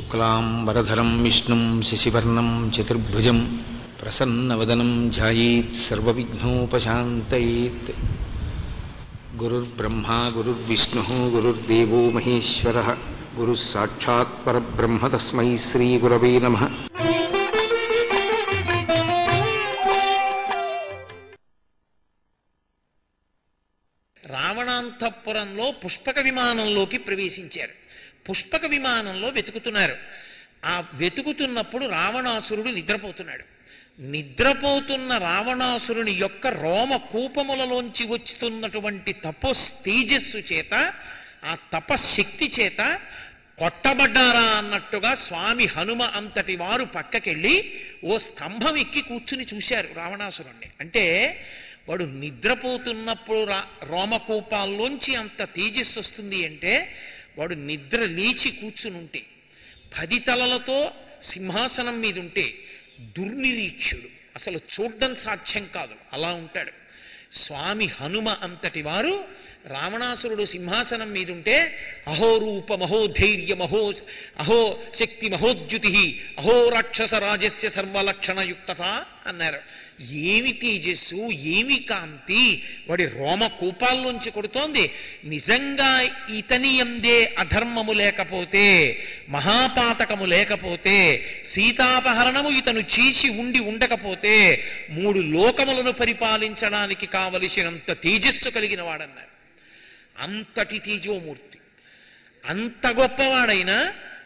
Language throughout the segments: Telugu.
శుక్లాంబరధరం విష్ణుం శశివర్ణం చతుర్భుజం ప్రసన్నవదనం ధ్యాయేత్ సర్వవిఘ్నోపశాంతయేత్ గురుర్బ్రహ్మా గురుర్విష్ణుः గురుర్దేవో మహేశ్వరः గురుः సాక్షాత్ పరబ్రహ్మ తస్మై శ్రీగురవే నమः రావణాంతఃపురంలో పుష్పక విమానంలోకి ప్రవేశించారు పుష్పక విమానంలో వెతుకుతున్నారు ఆ వెతుకుతున్నప్పుడు రావణాసురుడు నిద్రపోతున్నాడు నిద్రపోతున్న రావణాసురుని యొక్క రోమ కూపములలోంచి వచ్చుతున్నటువంటి తపస్ తేజస్సు చేత ఆ తపశక్తి చేత కొట్టబడ్డారా అన్నట్టుగా స్వామి హనుమ అంతటి వారు పక్కకెళ్ళి ఓ స్తంభం ఎక్కి కూర్చుని చూశారు రావణాసురుణ్ణి అంటే వాడు నిద్రపోతున్నప్పుడు రా రోమకూపాల్లోంచి అంత తేజస్సు వస్తుంది అంటే వాడు నిద్ర లేచి కూర్చుని ఉంటే పది తలలతో సింహాసనం మీద ఉంటే దుర్నిరీక్షుడు అసలు చూడ్డం సాధ్యం కాదు అలా ఉంటాడు స్వామి హనుమ అంతటి వారు రావణాసురుడు సింహాసనం మీద ఉంటే అహో రూప మహోధైర్య మహో అహో శక్తి మహోద్యుతి అహో రాక్షస రాజస్య సర్వలక్షణయుక్తత అన్నారు ఏమి తేజస్సు ఏమి కాంతి వాడి రోమ కూపాల్లోంచి కొడుతోంది నిజంగా ఇతని ఎందే అధర్మము లేకపోతే మహాపాతకము లేకపోతే సీతాపహరణము ఇతను చేసి ఉండి ఉండకపోతే మూడు లోకములను పరిపాలించడానికి కావలసినంత తేజస్సు కలిగిన వాడన్నారు అంతటి తేజోమూర్తి అంత గొప్పవాడైనా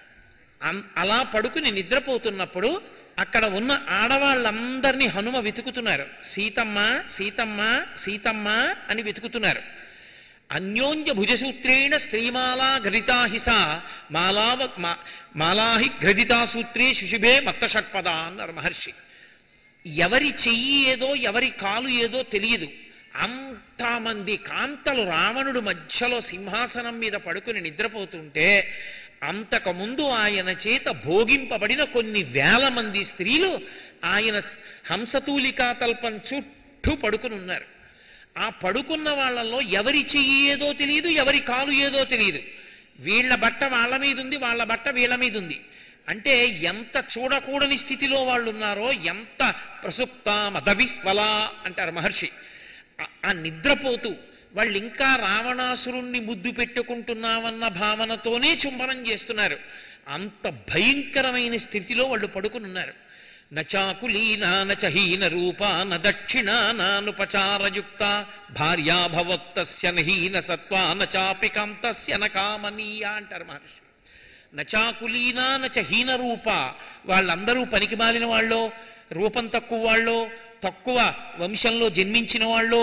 అం- అలా పడుకుని నిద్రపోతున్నప్పుడు అక్కడ ఉన్న ఆడవాళ్ళందరినీ హనుమ వెతుకుతున్నారు సీతమ్మ సీతమ్మ సీతమ్మ అని వెతుకుతున్నారు అన్యోన్య భుజసూత్రేణ స్త్రీమాలా ఘటితాహిస మాలావ మా- మాలాహి ఘటితా సూత్రే శుశుభే మత్తషట్పద అన్నారు మహర్షి ఎవరి చెయ్యి ఏదో ఎవరి కాలు ఏదో తెలియదు అంతమంది కాంతలు రావణుడు మధ్యలో సింహాసనం మీద పడుకుని నిద్రపోతుంటే అంతకుముందు ఆయన చేత భోగింపబడిన కొన్ని వేల మంది స్త్రీలు ఆయన హంసతూలికా తల్పం చుట్టూ పడుకుని ఉన్నారు ఆ పడుకున్న వాళ్ళల్లో ఎవరి చెయ్యి ఏదో తెలియదు ఎవరి కాలు ఏదో తెలియదు వీళ్ళ బట్ట వాళ్ళ మీద ఉంది వాళ్ళ బట్ట వీళ్ళ మీద ఉంది అంటే ఎంత చూడకూడని స్థితిలో వాళ్ళు ఉన్నారో ఎంత ప్రసుప్త మదవిహ్వల అంటారు మహర్షి ఆ- ఆ నిద్రపోతూ వాళ్ళు ఇంకా రావణాసురుణ్ణి ముద్దు పెట్టుకుంటున్నామన్న భావనతోనే చుంబనం చేస్తున్నారు అంత భయంకరమైన స్థితిలో వాళ్ళు పడుకుని ఉన్నారు నచాకులీనా నచహీన రూప న దక్షిణ నానుపచారయుక్త భార్యాభవత్తస్య నహీన సత్వా నచాపి కాంతస్య న కామనీయ అంటారు మహర్షి నచాకులీనా నచ హీన రూప వాళ్ళందరూ పనికి మాలిన వాళ్ళో రూపం తక్కువ వాళ్ళో తక్కువ వంశంలో జన్మించిన వాళ్ళో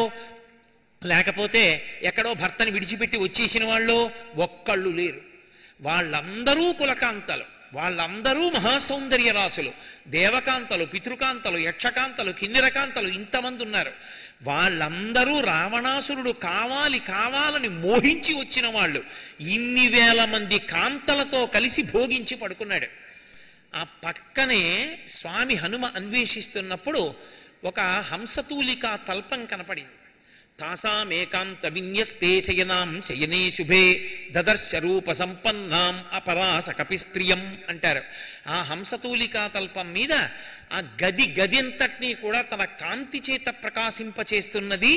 లేకపోతే ఎక్కడో భర్తని విడిచిపెట్టి వచ్చేసిన వాళ్ళు ఒక్కళ్ళు లేరు వాళ్ళందరూ కులకాంతలు వాళ్ళందరూ మహాసౌందర్య రాసులు దేవకాంతలు పితృకాంతలు యక్షకాంతలు కిన్నెరకాంతలు ఇంతమంది ఉన్నారు వాళ్ళందరూ రావణాసురుడు కావాలి కావాలని మోహించి వచ్చిన వాళ్ళు ఇన్ని వేల మంది కాంతలతో కలిసి భోగించి పడుకున్నాడు ఆ పక్కనే స్వామి హనుమ అన్వేషిస్తున్నప్పుడు ఒక హంసతూలికా తల్పం కనపడింది తాసామేకాంత విన్యస్తే శయనాం శయనే శుభే దదర్శ రూప సంపన్నాం అపరాస కపిస్ప్రియం అంటారు ఆ హంసతూలికా తల్పం మీద ఆ గది గదింతటినీ కూడా తన కాంతి చేత ప్రకాశింపచేస్తున్నది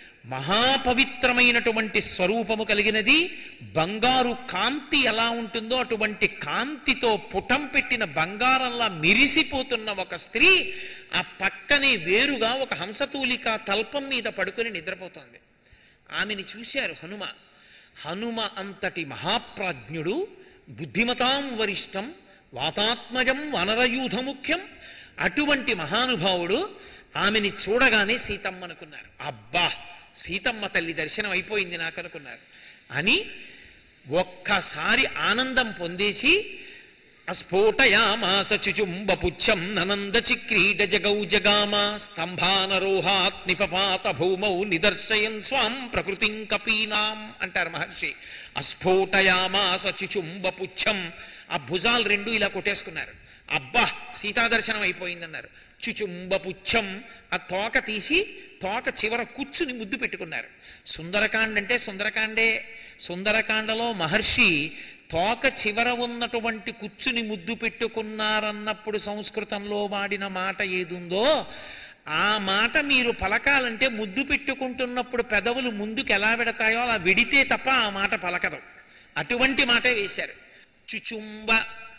మహాపవిత్రమైనటువంటి స్వరూపము కలిగినది బంగారు కాంతి ఎలా ఉంటుందో అటువంటి కాంతితో పుటం పెట్టిన బంగారంలా మెరిసిపోతున్న ఒక స్త్రీ ఆ పక్కనే వేరుగా ఒక హంసతూలిక తల్పం మీద పడుకొని నిద్రపోతోంది ఆమెని చూశారు హనుమ హనుమ అంతటి మహాప్రాజ్ఞుడు బుద్ధిమతాం వరిష్టం వాతాత్మజం వనరయూధ ముఖ్యం అటువంటి మహానుభావుడు ఆమెని చూడగానే సీతమ్మ అనుకున్నారు అబ్బా సీతమ్మ తల్లి దర్శనం అయిపోయింది నాకు అనుకున్నారు అని ఒక్కసారి ఆనందం పొందేసి అస్ఫోటయామాస చుచుంబపుచ్చం ననంద చిక్రీడ జగౌ జగామ స్తంభానరోహాత్ నిపపాత భూమౌ నిదర్శయన్ స్వాం ప్రకృతిం కపీనాం అంటారు మహర్షి అస్ఫోటయామాస చుచుంబపుచ్చం ఆ భుజాలు రెండు ఇలా కొట్టేసుకున్నారు అబ్బా సీతా దర్శనం అయిపోయిందన్నారు చుచుంబపుచ్చం ఆ తోక తీసి తోక చివర కూర్చుని ముద్దు పెట్టుకున్నారు సుందరకాండ అంటే సుందరకాండే సుందరకాండలో మహర్షి తోక చివర ఉన్నటువంటి కుచ్చుని ముద్దు పెట్టుకున్నారన్నప్పుడు సంస్కృతంలో వాడిన మాట ఏదుందో ఆ మాట మీరు పలకాలంటే ముద్దు పెట్టుకుంటున్నప్పుడు పెదవులు ముందుకు ఎలా పెడతాయో అలా విడితే తప్ప ఆ మాట పలకదు అటువంటి మాటే వేశారు చుచుంబ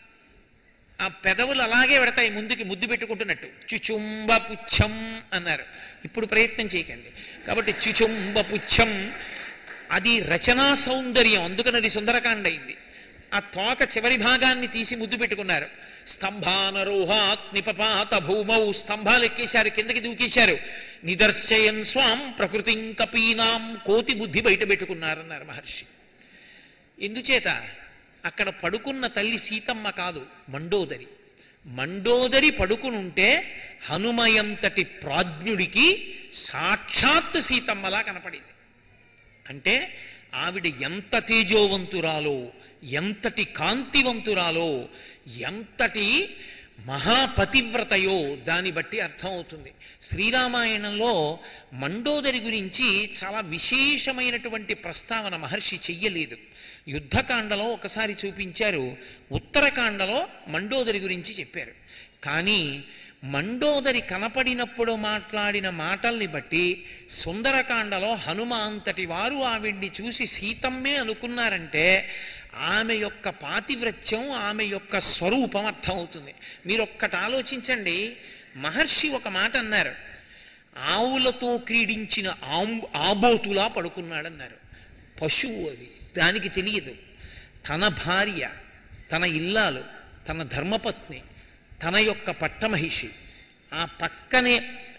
ఆ పెదవులు అలాగే పెడతాయి ముందుకి ముద్దు పెట్టుకుంటున్నట్టు చుచుంబ పుచ్చం అన్నారు ఇప్పుడు ప్రయత్నం చేయకండి కాబట్టి చుచుంబ పుచ్చం అది రచనా సౌందర్యం అందుకని అది సుందరకాండ అయింది ఆ తోక చివరి భాగాన్ని తీసి ముద్దు పెట్టుకున్నారు స్తంభానరోహాత్ నిపపాత భూమౌ స్తంభాలు ఎక్కేశారు కిందకి దూకేశారు నిదర్శయన్ స్వాం ప్రకృతిం కపీనాం కోతి బుద్ధి బయట పెట్టుకున్నారన్నారు మహర్షి ఎందుచేత అక్కడ పడుకున్న తల్లి సీతమ్మ కాదు మండోదరి మండోదరి పడుకునుంటే హనుమయంతటి ప్రాజ్ఞుడికి సాక్షాత్ సీతమ్మలా కనపడింది అంటే ఆవిడ ఎంత తేజోవంతురాలో ఎంతటి కాంతివంతురాలో ఎంతటి మహాపతివ్రతయో దాన్ని బట్టి అర్థమవుతుంది శ్రీరామాయణంలో మండోదరి గురించి చాలా విశేషమైనటువంటి ప్రస్తావన మహర్షి చెయ్యలేదు యుద్ధకాండలో ఒకసారి చూపించారు ఉత్తరకాండలో మండోదరి గురించి చెప్పారు కానీ మండోదరి కనపడినప్పుడు మాట్లాడిన మాటల్ని బట్టి సుందరకాండలో హనుమ అంతటి వారు ఆవిడ్ని చూసి సీతమ్మే అనుకున్నారంటే ఆమె యొక్క పాతివ్రత్యం ఆమె యొక్క స్వరూపం అర్థమవుతుంది మీరు ఒక్కటి ఆలోచించండి మహర్షి ఒక మాట అన్నారు ఆవులతో క్రీడించిన ఆం- ఆబోతులా పడుకున్నాడన్నారు పశువు అది దానికి తెలియదు తన భార్య తన ఇల్లాలు తన ధర్మపత్ని తన యొక్క పట్టమహిషి ఆ పక్కనే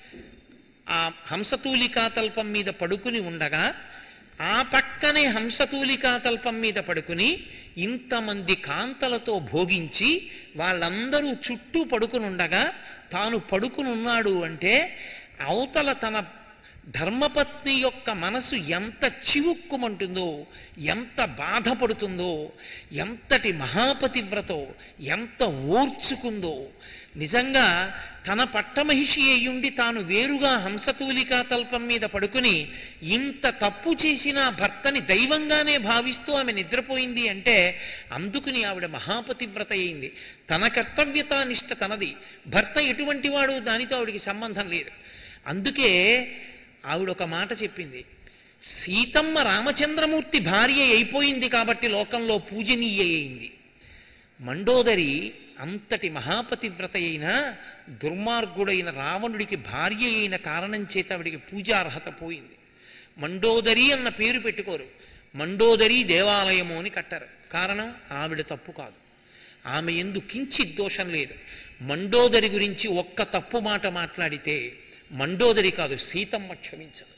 ఆ హంసతూలికా తల్పం మీద పడుకుని ఉండగా ఆ పక్కనే హంసతూలికా తల్పం మీద పడుకుని ఇంతమంది కాంతలతో భోగించి వాళ్ళందరూ చుట్టూ పడుకుని ఉండగా తాను పడుకుని ఉన్నాడు అంటే అవతల తన ధర్మపత్ని యొక్క మనసు ఎంత చివుక్కుమంటుందో ఎంత బాధపడుతుందో ఎంతటి మహాపతివ్రతో ఎంత ఓర్చుకుందో నిజంగా తన పట్టమహిషి అయ్యుండి తాను వేరుగా హంసతూలికా తల్పం మీద పడుకుని ఇంత తప్పు చేసిన భర్తని దైవంగానే భావిస్తూ ఆమె నిద్రపోయింది అంటే అందుకుని ఆవిడ మహాపతివ్రత అయింది తన కర్తవ్యతా నిష్ట తనది భర్త ఎటువంటి వాడు దానితో ఆవిడికి సంబంధం లేదు అందుకే ఆవిడ ఒక మాట చెప్పింది సీతమ్మ రామచంద్రమూర్తి భార్య అయిపోయింది కాబట్టి లోకంలో పూజనీయ అయింది మండోదరి అంతటి మహాపతివ్రత అయిన దుర్మార్గుడైన రావణుడికి భార్య అయిన కారణం చేత ఆవిడికి పూజార్హత పోయింది మండోదరి అన్న పేరు పెట్టుకోరు మండోదరి దేవాలయము అని కట్టారు కారణం ఆవిడ తప్పు కాదు ఆమె ఎందు కించిత్ దోషం లేదు మండోదరి గురించి ఒక్క తప్పు మాట మాట్లాడితే మండోదరి కాదు సీతమ్మ క్షమించదు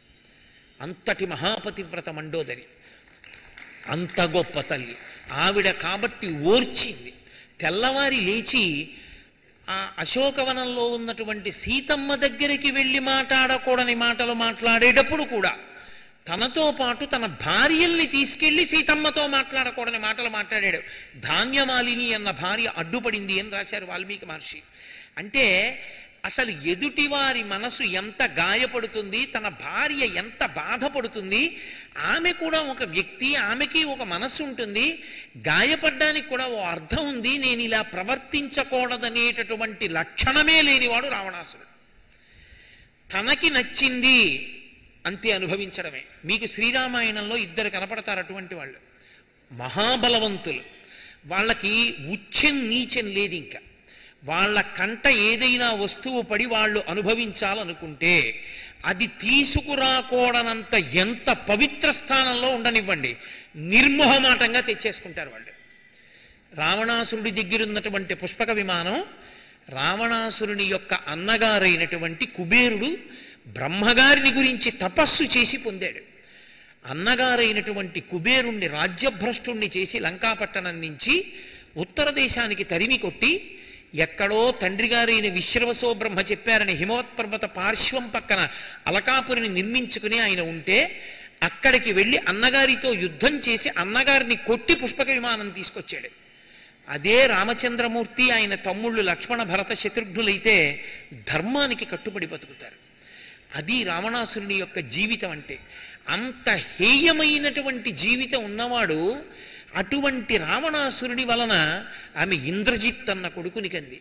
అంతటి మహాపతివ్రత మండోదరి అంత గొప్ప తల్లి ఆవిడ కాబట్టి ఓర్చింది తెల్లవారి లేచి ఆ అశోకవనంలో ఉన్నటువంటి సీతమ్మ దగ్గరికి వెళ్ళి మాట్లాడకూడని మాటలు మాట్లాడేటప్పుడు కూడా తనతో పాటు తన భార్యల్ని తీసుకెళ్లి సీతమ్మతో మాట్లాడకూడని మాటలు మాట్లాడాడు ధాన్యమాలిని అన్న భార్య అడ్డుపడింది అని రాశారు వాల్మీకి మహర్షి అంటే అసలు ఎదుటివారి మనసు ఎంత గాయపడుతుంది తన భార్య ఎంత బాధపడుతుంది ఆమె కూడా ఒక వ్యక్తి ఆమెకి ఒక మనసు ఉంటుంది గాయపడ్డానికి కూడా ఓ అర్థం ఉంది నేను ఇలా ప్రవర్తించకూడదనేటటువంటి లక్షణమే లేనివాడు రావణాసురుడు తనకి నచ్చింది అంతే అనుభవించడమే మీకు శ్రీరామాయణంలో ఇద్దరు కనపడతారు అటువంటి వాళ్ళు మహాబలవంతులు వాళ్ళకి ఉచ్చెం నీచెం లేదు ఇంకా వాళ్ళ కంట ఏదైనా వస్తువు పడి వాళ్ళు అనుభవించాలనుకుంటే అది తీసుకురాకూడనంత ఎంత పవిత్ర స్థానంలో ఉండనివ్వండి నిర్మోహమాటంగా తెచ్చేసుకుంటారు వాళ్ళు రావణాసురుడి దగ్గరున్నటువంటి పుష్పక విమానం రావణాసురుని యొక్క అన్నగారైనటువంటి కుబేరుడు బ్రహ్మగారిని గురించి తపస్సు చేసి పొందాడు అన్నగారైనటువంటి కుబేరుణ్ణి రాజ్యభ్రష్టుణ్ణి చేసి లంకాపట్టణం నుంచి ఉత్తర దేశానికి తరిమి కొట్టి ఎక్కడో తండ్రి గారైన విశ్రవసో బ్రహ్మ చెప్పారని హిమవత్ పర్వత పార్శ్వం పక్కన అలకాపురిని నిర్మించుకుని ఆయన ఉంటే అక్కడికి వెళ్ళి అన్నగారితో యుద్ధం చేసి అన్నగారిని కొట్టి పుష్పక విమానం తీసుకొచ్చాడు అదే రామచంద్రమూర్తి ఆయన తమ్ముళ్ళు లక్ష్మణ భరత శత్రుఘ్నులైతే ధర్మానికి కట్టుబడి బతుకుతారు అది రావణాసురుని యొక్క జీవితం అంటే అంత హేయమైనటువంటి జీవితం ఉన్నవాడు అటువంటి రావణాసురుడి వలన ఆమె ఇంద్రజిత్ అన్న కొడుకుని కంది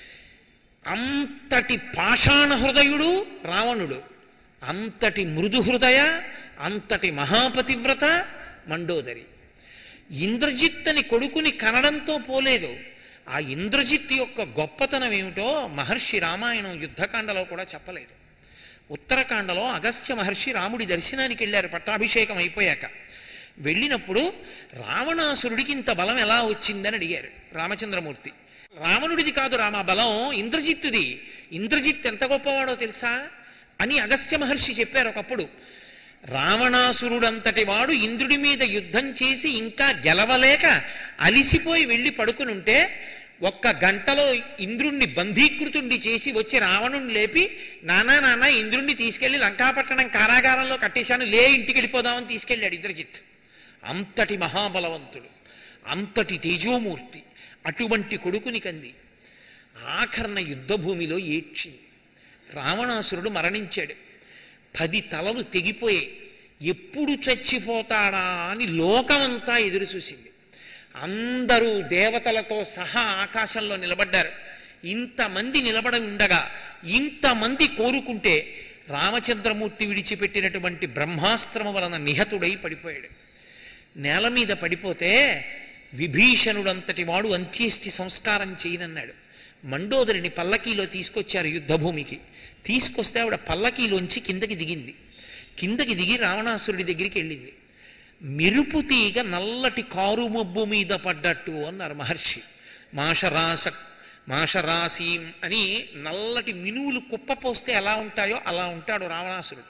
అంతటి పాషాణ హృదయుడు రావణుడు అంతటి మృదు హృదయ అంతటి మహాపతివ్రత మండోదరి ఇంద్రజిత్ అని కొడుకుని కనడంతో పోలేదు ఆ ఇంద్రజిత్ యొక్క గొప్పతనం ఏమిటో మహర్షి రామాయణం యుద్ధకాండలో కూడా చెప్పలేదు ఉత్తరకాండలో అగస్త్య మహర్షి రాముడి దర్శనానికి వెళ్ళారు పట్టాభిషేకం అయిపోయాక వెళ్ళినప్పుడు రావణాసురుడికి ఇంత బలం ఎలా వచ్చిందని అడిగారు రామచంద్రమూర్తి రావణుడిది కాదు రామ బలం ఇంద్రజిత్తుది ఇంద్రజిత్ ఎంత గొప్పవాడో తెలుసా అని అగస్త్య మహర్షి చెప్పారు ఒకప్పుడు రావణాసురుడంతటి వాడు ఇంద్రుడి మీద యుద్ధం చేసి ఇంకా గెలవలేక అలిసిపోయి వెళ్ళి పడుకునుంటే ఒక్క గంటలో ఇంద్రుణ్ణి బంధీకృతుణ్ణి చేసి వచ్చి రావణుణ్ణి లేపి నానా నాన్న ఇంద్రుణ్ణి తీసుకెళ్లి లంకాపట్టణం కారాగారంలో కట్టేశాను లే ఇంటికి వెళ్ళిపోదామని తీసుకెళ్ళాడు ఇంద్రజిత్ అంతటి మహాబలవంతుడు అంతటి తేజోమూర్తి అటువంటి కొడుకుని కంది ఆఖరణ యుద్ధభూమిలో ఏడ్చింది రావణాసురుడు మరణించాడు పది తలలు తెగిపోయాయి ఎప్పుడు చచ్చిపోతాడా అని లోకమంతా ఎదురు చూసింది అందరూ దేవతలతో సహా ఆకాశంలో నిలబడ్డారు ఇంతమంది నిలబడి ఉండగా ఇంతమంది కోరుకుంటే రామచంద్రమూర్తి విడిచిపెట్టినటువంటి బ్రహ్మాస్త్రము వలన నిహతుడై పడిపోయాడు నేల మీద పడిపోతే విభీషణుడంతటి వాడు అంత్యేష్టి సంస్కారం చేయనన్నాడు మండోదరిని పల్లకీలో తీసుకొచ్చారు యుద్ధభూమికి తీసుకొస్తే ఆవిడ పల్లకీలోంచి కిందకి దిగింది కిందకి దిగి రావణాసురుడి దగ్గరికి వెళ్ళింది మెరుపు తీగ నల్లటి కారు మబ్బు మీద పడ్డట్టు అన్నారు మహర్షి మాషరాస మాషరాసీం అని నల్లటి మినువులు కుప్పపోస్తే ఎలా ఉంటాయో అలా ఉంటాడు రావణాసురుడు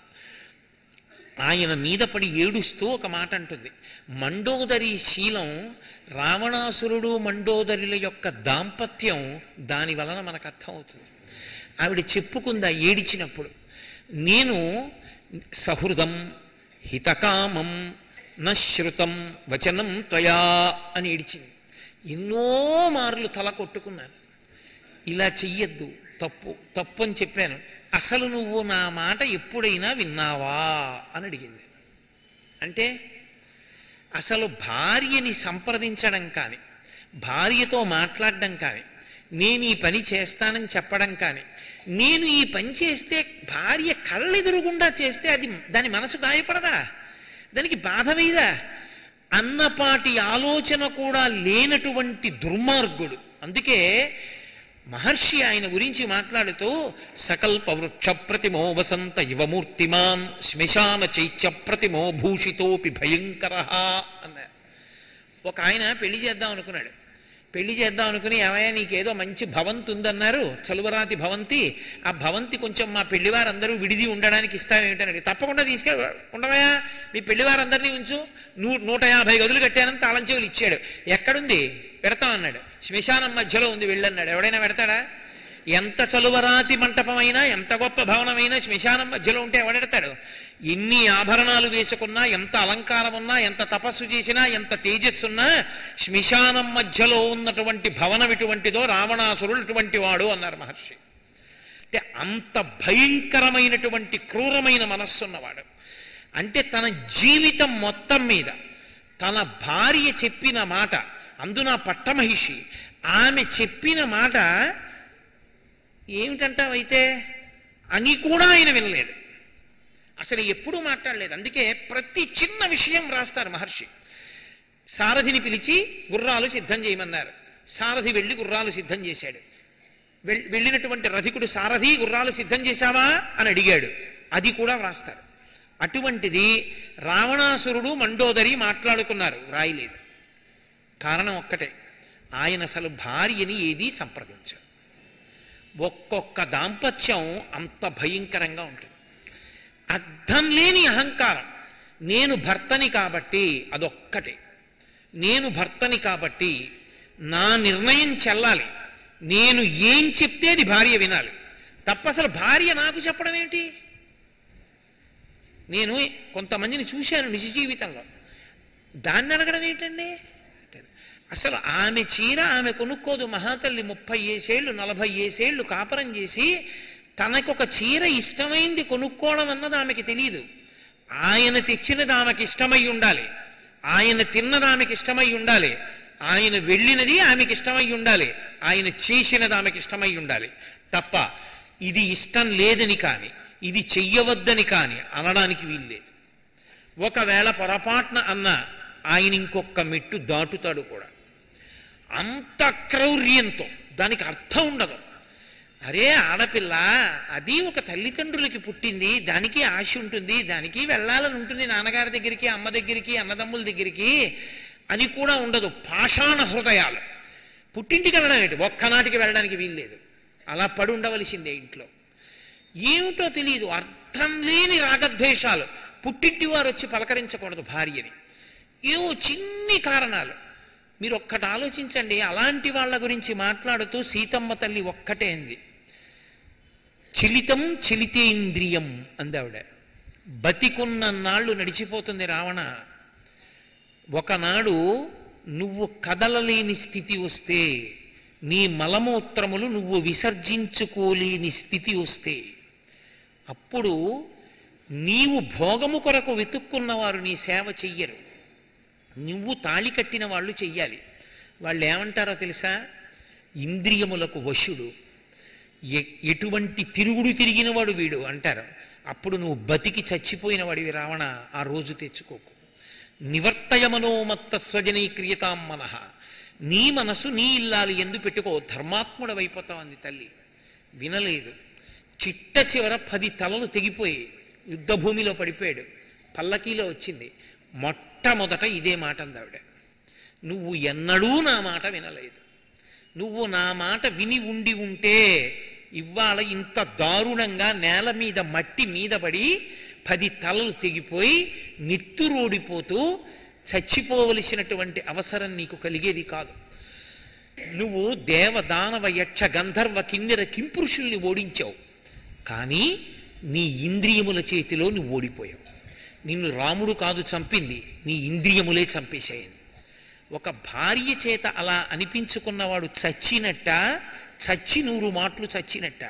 ఆయన మీద పడి ఏడుస్తూ ఒక మాట అంటుంది మండోదరి శీలం రావణాసురుడు మండోదరిల యొక్క దాంపత్యం దాని వలన మనకు అర్థమవుతుంది ఆవిడ చెప్పుకుందా ఏడిచినప్పుడు నేను సహృదం హితకామం నశ్రుతం వచనం త్వయా అని ఏడిచింది ఎన్నో మార్లు తల కొట్టుకున్నాను ఇలా చెయ్యొద్దు తప్పు తప్పు అని చెప్పాను అసలు నువ్వు నా మాట ఎప్పుడైనా విన్నావా అని అడిగింది అంటే అసలు భార్యని సంప్రదించడం కానీ భార్యతో మాట్లాడడం కానీ నేను ఈ పని చేస్తానని చెప్పడం కానీ నేను ఈ పని చేస్తే భార్య కళ్ళెదురుగుండా చేస్తే అది దాని మనసు గాయపడదా దానికి బాధ వేయదా అన్నపాటి ఆలోచన కూడా లేనటువంటి దుర్మార్గుడు అందుకే మహర్షి ఆయన గురించి మాట్లాడుతూ సకల్ప వృక్ష ప్రతిమో వసంత ఇవమూర్తిమాన్ శ్మశాన చైత్య ప్రతిమో భూషితోపి భయంకర అన్నారు ఒక ఆయన పెళ్లి చేద్దాం అనుకున్నాడు పెళ్లి చేద్దాం అనుకుని ఏమయ్యా నీకేదో మంచి భవంతి ఉందన్నారు చలువరాతి భవంతి ఆ భవంతి కొంచెం మా పెళ్లివారందరూ విడిది ఉండడానికి ఇస్తామేమిటని తప్పకుండా తీసుకెళ్ళి ఉండవయా మీ పెళ్లివారందరినీ ఉంచు నూ నూట యాభై గదులు కట్టానని తాళం చెవులు ఇచ్చాడు ఎక్కడుంది పెడతామన్నాడు శ్మశానం మధ్యలో ఉంది వెళ్ళన్నాడు ఎవడైనా పెడతాడా ఎంత చలువరాతి మంటపమైనా ఎంత గొప్ప భవనమైనా శ్మశానం మధ్యలో ఉంటే ఎవడెడతాడు ఎన్ని ఆభరణాలు వేసుకున్నా ఎంత అలంకారం ఉన్నా ఎంత తపస్సు చేసినా ఎంత తేజస్సున్నా శ్మశానం మధ్యలో ఉన్నటువంటి భవనం ఇటువంటిదో రావణాసురుడు ఇటువంటి వాడు అన్నారు మహర్షి అంటే అంత భయంకరమైనటువంటి క్రూరమైన మనస్సున్నవాడు అంటే తన జీవితం మొత్తం మీద తన భార్య చెప్పిన మాట అందున పట్టమహిషి ఆమె చెప్పిన మాట ఏమిటంటావైతే అని కూడా ఆయన వినలేదు అసలు ఎప్పుడూ మాట్లాడలేదు అందుకే ప్రతి చిన్న విషయం రాస్తారు మహర్షి సారథిని పిలిచి గుర్రాలు సిద్ధం చేయమన్నారు సారథి వెళ్ళి గుర్రాలు సిద్ధం చేశాడు వెల్- వెళ్ళినటువంటి రథికుడు సారథి గుర్రాలు సిద్ధం చేశావా అని అడిగాడు అది కూడా వ్రాస్తారు అటువంటిది రావణాసురుడు మండోదరి మాట్లాడుకున్నారు రాయలేదు కారణం ఒక్కటే ఆయన అసలు భార్యని ఏదీ సంప్రదించారు ఒక్కొక్క దాంపత్యం అంత భయంకరంగా ఉంటుంది అర్థం లేని అహంకారం నేను భర్తని కాబట్టి అదొక్కటే నేను భర్తని కాబట్టి నా నిర్ణయం చెల్లాలి నేను ఏం చెప్తే అది భార్య వినాలి తప్ప అసలు భార్య నాకు చెప్పడం ఏమిటి నేను కొంతమందిని చూశాను నిజ జీవితంలో దాన్ని అడగడం ఏంటండి అసలు ఆమె చీర ఆమె కొనుక్కోదు మహాతల్లి ముప్పై ఏసేళ్ళు నలభై ఏసేళ్ళు కాపరం చేసి తనకొక చీర ఇష్టమైంది కొనుక్కోవడం అన్నది ఆమెకి తెలియదు ఆయన తెచ్చినది ఆమెకి ఇష్టమై ఉండాలి ఆయన తిన్నది ఆమెకి ఇష్టమై ఉండాలి ఆయన వెళ్ళినది ఆమెకి ఇష్టమై ఉండాలి ఆయన చేసినది ఆమెకి ఇష్టమై ఉండాలి తప్ప ఇది ఇష్టం లేదని కాని ఇది చెయ్యవద్దని కాని అనడానికి వీల్లేదు ఒకవేళ పొరపాటున అన్న ఆయన ఇంకొక మెట్టు దాటుతాడు కూడా అంత క్రౌర్యంతో దానికి అర్థం ఉండదు అరే ఆడపిల్ల అది ఒక తల్లిదండ్రులకి పుట్టింది దానికి ఆశ ఉంటుంది దానికి వెళ్ళాలని ఉంటుంది నాన్నగారి దగ్గరికి అమ్మ దగ్గరికి అన్నదమ్ముల దగ్గరికి అని కూడా ఉండదు పాషాణ హృదయాలు పుట్టింటికి వెళ్ళడం ఏంటి ఒక్కనాటికి వెళ్ళడానికి వీల్లేదు అలా పడి ఉండవలసిందే ఇంట్లో ఏమిటో తెలియదు అర్థం లేని రాగద్వేషాలు పుట్టింటి వారు వచ్చి పలకరించకూడదు భార్యని ఏవో చిన్ని కారణాలు మీరు ఒక్కటి ఆలోచించండి అలాంటి వాళ్ళ గురించి మాట్లాడుతూ సీతమ్మ తల్లి ఒక్కటే అంది చిలితం చిలితేంద్రియం అందావిడ బతికున్న నాళ్ళు నడిచిపోతుంది రావణ ఒకనాడు నువ్వు కదలలేని స్థితి వస్తే నీ మలమూత్రములు నువ్వు విసర్జించుకోలేని స్థితి వస్తే అప్పుడు నీవు భోగము కొరకు వెతుక్కున్నవారు నీ సేవ చెయ్యరు నువ్వు తాళి కట్టిన వాళ్ళు చెయ్యాలి వాళ్ళు ఏమంటారో తెలుసా ఇంద్రియములకు వశుడు ఎ- ఎటువంటి తిరుగుడు తిరిగినవాడు వీడు అంటారు అప్పుడు నువ్వు బతికి చచ్చిపోయిన వాడివి రావణ ఆ రోజు తెచ్చుకోకు నివర్తయమనోమత్త స్వజనీక్రియతాం మనః నీ మనసు నీ ఇల్లాలి ఎందు పెట్టుకో ధర్మాత్ముడవైపోతావు అంది తల్లి వినలేదు చిట్ట చివర పది తలలు తెగిపోయి యుద్ధభూమిలో పడిపోయాడు పల్లకీలో వచ్చింది మొట్టమొదట ఇదే మాట అందావిడ నువ్వు ఎన్నడూ నా మాట వినలేదు నువ్వు నా మాట విని ఉండి ఉంటే ఇవాళ ఇంత దారుణంగా నేల మీద మట్టి మీద పడి పది తలలు తెగిపోయి నిత్తురోడిపోతూ చచ్చిపోవలసినటువంటి అవసరం నీకు కలిగేది కాదు నువ్వు దేవ దానవ యక్ష గంధర్వ కిన్నెర కింపురుషుల్ని ఓడించావు కానీ నీ ఇంద్రియముల చేతిలో నువ్వు ఓడిపోయావు నిన్ను రాముడు కాదు చంపింది నీ ఇంద్రియములే చంపేశాయండి ఒక భార్య చేత అలా అనిపించుకున్నవాడు చచ్చినట్ట చచ్చి నూరు మాటలు చచ్చినట్ట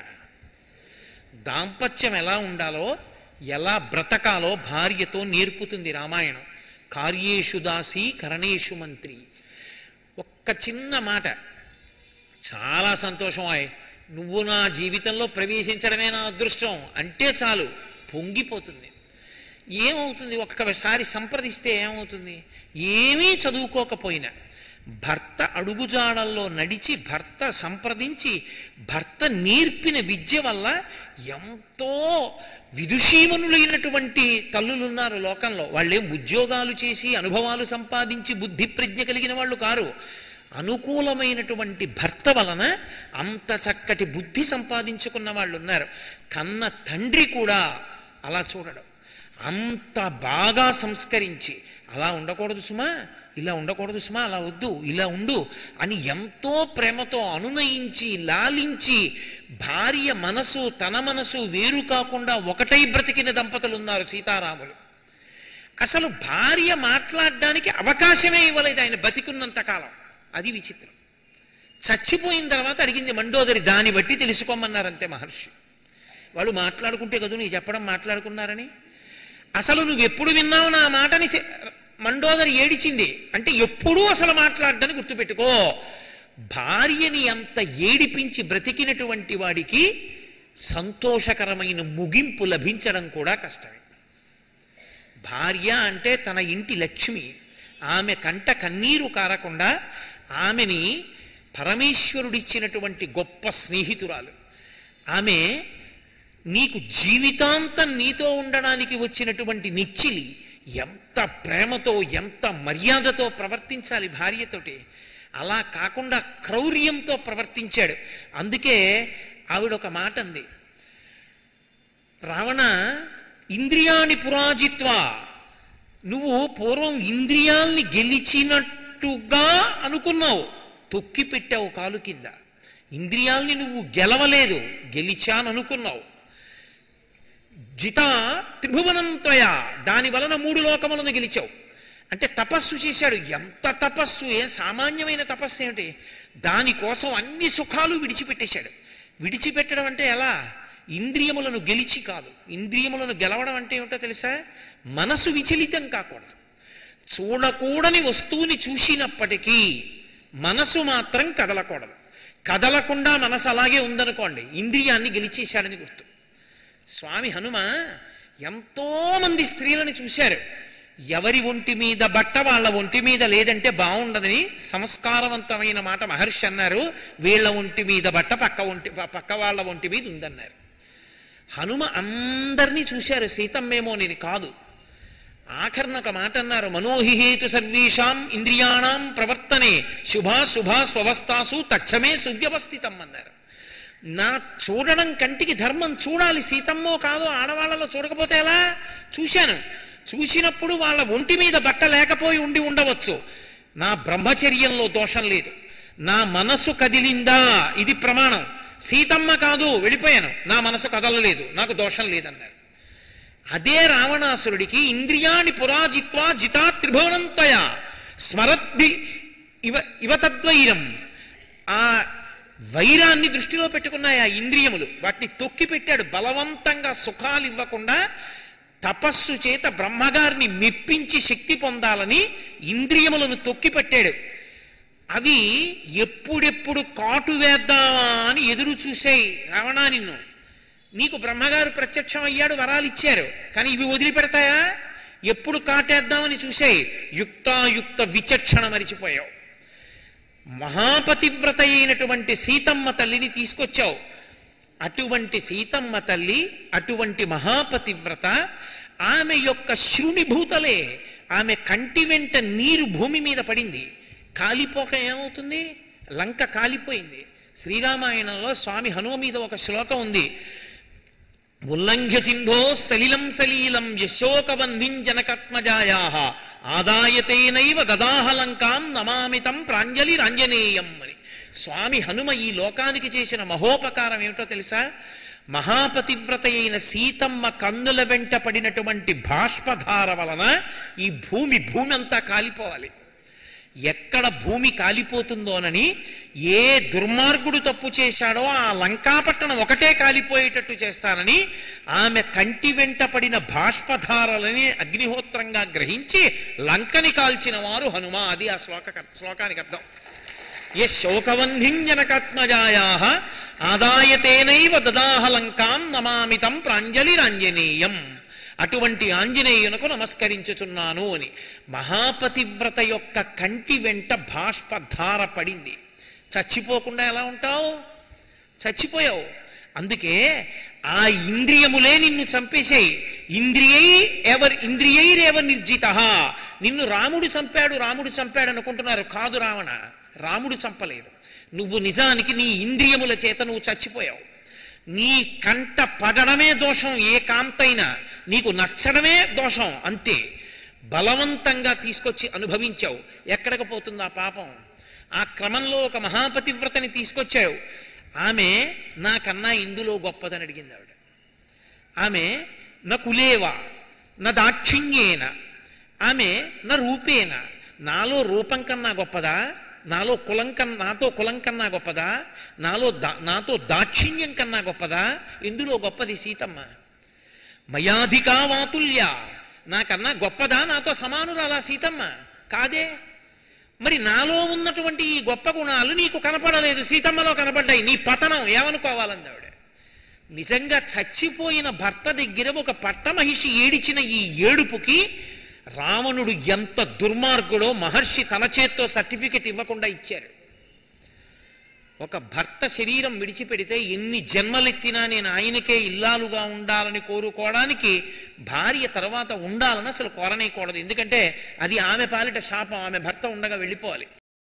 దాంపత్యం ఎలా ఉండాలో ఎలా బ్రతకాలో భార్యతో నేర్పుతుంది రామాయణం కార్యేషు దాసి కరణేషు మంత్రి ఒక్క చిన్న మాట చాలా సంతోషం ఆయ్ నువ్వు నా జీవితంలో ప్రవేశించడమే నా అదృష్టం అంటే చాలు పొంగిపోతుంది ఏమవుతుంది ఒక్కసారి సంప్రదిస్తే ఏమవుతుంది ఏమీ చదువుకోకపోయినా భర్త అడుగుజాడల్లో నడిచి భర్త సంప్రదించి భర్త నేర్పిన విద్య వల్ల ఎంతో విదుషీమనులైనటువంటి తల్లులున్నారు లోకంలో వాళ్ళేం ఉద్యోగాలు చేసి అనుభవాలు సంపాదించి బుద్ధి ప్రజ్ఞ కలిగిన వాళ్ళు కారు అనుకూలమైనటువంటి భర్త వలన అంత చక్కటి బుద్ధి సంపాదించుకున్న వాళ్ళు ఉన్నారు కన్న తండ్రి కూడా అలా చూడడం అంత బాగా సంస్కరించి అలా ఉండకూడదు సుమా ఇలా ఉండకూడదు సుమా అలా వద్దు ఇలా ఉండు అని ఎంతో ప్రేమతో అనునయించి లాలించి భార్య మనసు తన మనసు వేరు కాకుండా ఒకటై బ్రతికిన దంపతులు ఉన్నారు సీతారాములు అసలు భార్య మాట్లాడడానికి అవకాశమే ఇవ్వలేదు ఆయన బతికున్నంత కాలం అది విచిత్రం చచ్చిపోయిన తర్వాత అడిగింది మండోదరి దాన్ని బట్టి తెలుసుకోమన్నారంతే మహర్షి వాళ్ళు మాట్లాడుకుంటే కదూ నీ చెప్పడం మాట్లాడుకున్నారని అసలు నువ్వు ఎప్పుడు విన్నావు నా మాటని చె- మండోదరి ఏడిచింది అంటే ఎప్పుడూ అసలు మాట్లాడదని గుర్తుపెట్టుకో భార్యని అంత ఏడిపించి బ్రతికినటువంటి వాడికి సంతోషకరమైన ముగింపు లభించడం కూడా కష్టమే భార్య అంటే తన ఇంటి లక్ష్మి ఆమె కంట కన్నీరు కారకుండా ఆమెని పరమేశ్వరుడిచ్చినటువంటి గొప్ప స్నేహితురాలు ఆమె నీకు జీవితాంతం నీతో ఉండడానికి వచ్చినటువంటి నిచ్చిలి ఎంత ప్రేమతో ఎంత మర్యాదతో ప్రవర్తించాలి భార్యతోటి అలా కాకుండా క్రౌర్యంతో ప్రవర్తించాడు అందుకే ఆవిడ ఒక మాట అంది రావణ ఇంద్రియాణి పురాజిత్వ నువ్వు పూర్వం ఇంద్రియాల్ని గెలిచినట్టుగా అనుకున్నావు తొక్కి పెట్టావు కాలు కింద ఇంద్రియాల్ని నువ్వు గెలవలేదు గెలిచాననుకున్నావు జిత త్రిభువనంతయ దాని వలన మూడు లోకములను గెలిచావు అంటే తపస్సు చేశాడు ఎంత తపస్సు ఏ సామాన్యమైన తపస్సు ఏమిటి దానికోసం అన్ని సుఖాలు విడిచిపెట్టేశాడు విడిచిపెట్టడం అంటే ఎలా ఇంద్రియములను గెలిచి కాదు ఇంద్రియములను గెలవడం అంటే ఏమిటో తెలుసా మనసు విచలితం కాకూడదు చూడకూడని వస్తువుని చూసినప్పటికీ మనసు మాత్రం కదలకూడదు కదలకుండా మనసు అలాగే ఉందనుకోండి ఇంద్రియాన్ని గెలిచేశాడని గుర్తు స్వామి హనుమ ఎంతో మంది స్త్రీలను చూశారు ఎవరి ఒంటి మీద బట్ట వాళ్ళ ఒంటి మీద లేదంటే బాగుండదని సంస్కారవంతమైన మాట మహర్షి అన్నారు వీళ్ళ ఒంటి మీద బట్ట పక్క ఒంటి పక్క వాళ్ళ ఒంటి మీద ఉందన్నారు హనుమ అందరినీ చూశారు సీతమ్మేమో నేను కాదు ఆఖరణ ఒక మాట అన్నారు మనోహిహేతు సర్వేషాం ఇంద్రియాణం ప్రవర్తనే శుభా శుభా స్వవస్థాసు తక్షమే సువ్యవస్థితం అన్నారు నా చూడడం కంటికి ధర్మం చూడాలి సీతమ్మో కాదో ఆడవాళ్ళలో చూడకపోతే ఎలా చూశాను చూసినప్పుడు వాళ్ళ ఒంటి మీద బట్ట లేకపోయి ఉండి ఉండవచ్చు నా బ్రహ్మచర్యంలో దోషం లేదు నా మనసు కదిలిందా ఇది ప్రమాణం సీతమ్మ కాదు వెళ్ళిపోయాను నా మనసు కదలలేదు నాకు దోషం లేదన్నారు అదే రావణాసురుడికి ఇంద్రియాణి పురాజిత్వా జితా త్రిభువనంతయ స్మరద్ది ఇవ ఇవతద్వైరం ఆ వైరాన్ని దృష్టిలో పెట్టుకున్నాయి ఆ ఇంద్రియములు వాటిని తొక్కి పెట్టాడు బలవంతంగా సుఖాలు ఇవ్వకుండా తపస్సు చేత బ్రహ్మగారిని మెప్పించి శక్తి పొందాలని ఇంద్రియములను తొక్కి పెట్టాడు అవి ఎప్పుడెప్పుడు కాటు వేద్దామా అని ఎదురు చూసాయి రావణా నిన్ను నీకు బ్రహ్మగారు ప్రత్యక్షం అయ్యాడు వరాలు ఇచ్చారు కానీ ఇవి వదిలిపెడతాయా ఎప్పుడు కాటేద్దామని చూసాయి యుక్తాయుక్త విచక్షణ మరిచిపోయావు మహాపతివ్రత అయినటువంటి సీతమ్మ తల్లిని తీసుకొచ్చావు అటువంటి సీతమ్మ తల్లి అటువంటి మహాపతివ్రత ఆమె యొక్క శృణిభూతలే ఆమె కంటి వెంట నీరు భూమి మీద పడింది కాలిపోక ఏమవుతుంది లంక కాలిపోయింది శ్రీరామాయణంలో స్వామి హనుమ మీద ఒక శ్లోకం ఉంది ఉల్లంఘ్య సింధో సలిలం సలీలం యశోకబంధిం జనకత్మజాయా ఆదాయతేనైవ గదాహలంకాం నమామితం ప్రాంజలి రాంజనేయం అని స్వామి హనుమ ఈ లోకానికి చేసిన మహోపకారం ఏమిటో తెలుసా మహాపతివ్రత అయిన సీతమ్మ కన్నుల వెంట పడినటువంటి బాష్పధార వలన ఈ భూమి భూమి అంతా కాలిపోవాలి ఎక్కడ భూమి కాలిపోతుందోనని ఏ దుర్మార్గుడు తప్పు చేశాడో ఆ లంకాపట్టణం ఒకటే కాలిపోయేటట్టు చేస్తానని ఆమె కంటి వెంట పడిన బాష్పధారలని అగ్నిహోత్రంగా గ్రహించి లంకని కాల్చిన వారు హనుమ అది ఆ శ్లోక శ్లోకానికి అర్థం ఏ శోకవంధింజనకాత్మజాయా ఆదాయతేనైవ దదాహ లంకాం నమామితం ప్రాంజలిరాంజనేయం అటువంటి ఆంజనేయునకు నమస్కరించుచున్నాను అని మహాపతివ్రత యొక్క కంటి వెంట బాష్పధార పడింది చచ్చిపోకుండా ఎలా ఉంటావు చచ్చిపోయావు అందుకే ఆ ఇంద్రియములే నిన్ను చంపేశాయి ఇంద్రియై ఎవర్ ఇంద్రియైరేవ నిర్జిత నిన్ను రాముడు చంపాడు రాముడు చంపాడు అనుకుంటున్నారు కాదు రావణ రాముడు చంపలేదు నువ్వు నిజానికి నీ ఇంద్రియముల చేత నువ్వు చచ్చిపోయావు నీ కంట పడడమే దోషం ఏ కాంతైనా నీకు నచ్చడమే దోషం అంతే బలవంతంగా తీసుకొచ్చి అనుభవించావు ఎక్కడికి పోతుంది ఆ పాపం ఆ క్రమంలో ఒక మహాపతివ్రతని తీసుకొచ్చావు ఆమె నాకన్నా ఇందులో గొప్పదని అడిగింది ఆవిడ ఆమె నా కులేవా నా దాక్షిణ్యేన ఆమె నా రూపేన నాలో రూపం కన్నా గొప్పదా నాలో కులం కన్నా నాతో కులం కన్నా గొప్పదా నాలో దా నాతో దాక్షిణ్యం కన్నా గొప్పదా ఇందులో గొప్పది సీతమ్మ మయాధికా వాతుల్య నాకన్నా గొప్పదా నాతో సమానురాలా సీతమ్మ కాదే మరి నాలో ఉన్నటువంటి ఈ గొప్ప గుణాలు నీకు కనపడలేదు సీతమ్మలో కనపడ్డాయి నీ పతనం ఏమనుకోవాలంది ఆవిడ నిజంగా చచ్చిపోయిన భర్త దగ్గర ఒక పట్టమహిషి ఏడిచిన ఈ ఏడుపుకి రావణుడు ఎంత దుర్మార్గుడో మహర్షి తన చేత్తో సర్టిఫికెట్ ఇవ్వకుండా ఇచ్చారు ఒక భర్త శరీరం విడిచిపెడితే ఎన్ని జన్మలెత్తినా నేను ఆయనకే ఇల్లాలుగా ఉండాలని కోరుకోవడానికి భార్య తర్వాత ఉండాలని అసలు కోరనేయకూడదు ఎందుకంటే అది ఆమె పాలిట శాపం ఆమె భర్త ఉండగా వెళ్ళిపోవాలి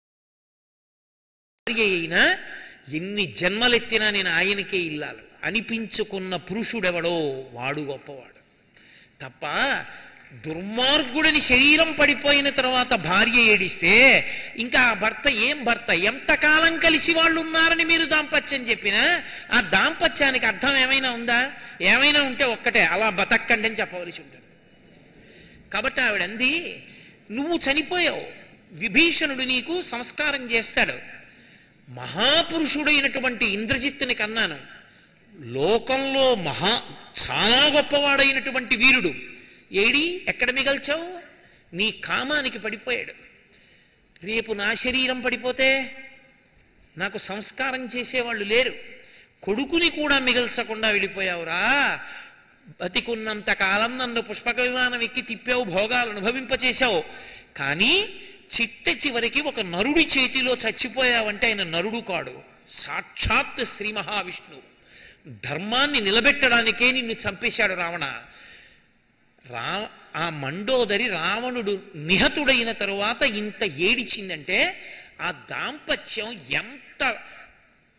భార్య అయినా ఎన్ని జన్మలెత్తినా నేను ఆయనకే ఇల్లాలు అనిపించుకున్న పురుషుడెవడో వాడు గొప్పవాడు తప్ప దుర్మార్గుడిని శరీరం పడిపోయిన తర్వాత భార్య ఏడిస్తే ఇంకా ఆ భర్త ఏం భర్త ఎంతకాలం కలిసి వాళ్ళు ఉన్నారని మీరు దాంపత్యం చెప్పినా ఆ దాంపత్యానికి అర్థం ఏమైనా ఉందా ఏమైనా ఉంటే ఒక్కటే అలా బతక్కండి అని చెప్పవలసి ఉంటుంది కాబట్టి ఆవిడ అంది నువ్వు చనిపోయావు విభీషణుడు నీకు సంస్కారం చేస్తాడు మహాపురుషుడైనటువంటి ఇంద్రజిత్తుని కన్నాను లోకంలో మహా చాలా గొప్పవాడైనటువంటి వీరుడు ఏడి ఎక్కడ మిగల్చావు నీ కామానికి పడిపోయాడు రేపు నా శరీరం పడిపోతే నాకు సంస్కారం చేసేవాళ్ళు లేరు కొడుకుని కూడా మిగల్చకుండా వెళ్ళిపోయావురా బతికున్నంత కాలం నన్ను పుష్పక విమానం ఎక్కి తిప్పావు భోగాలు అనుభవింపచేశావు కానీ చిట్ట చివరికి ఒక నరుడి చేతిలో చచ్చిపోయావంటే ఆయన నరుడు కాడు సాక్షాత్ శ్రీ మహావిష్ణువు ధర్మాన్ని నిలబెట్టడానికే నిన్ను చంపేశాడు రావణ రా ఆ మండోదరి రావణుడు నిహతుడైన తరువాత ఇంత ఏడిచిందంటే ఆ దాంపత్యం ఎంత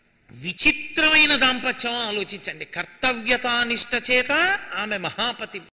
విచిత్రమైన దాంపత్యం ఆలోచించండి కర్తవ్యతానిష్ట చేత ఆమె మహాపతి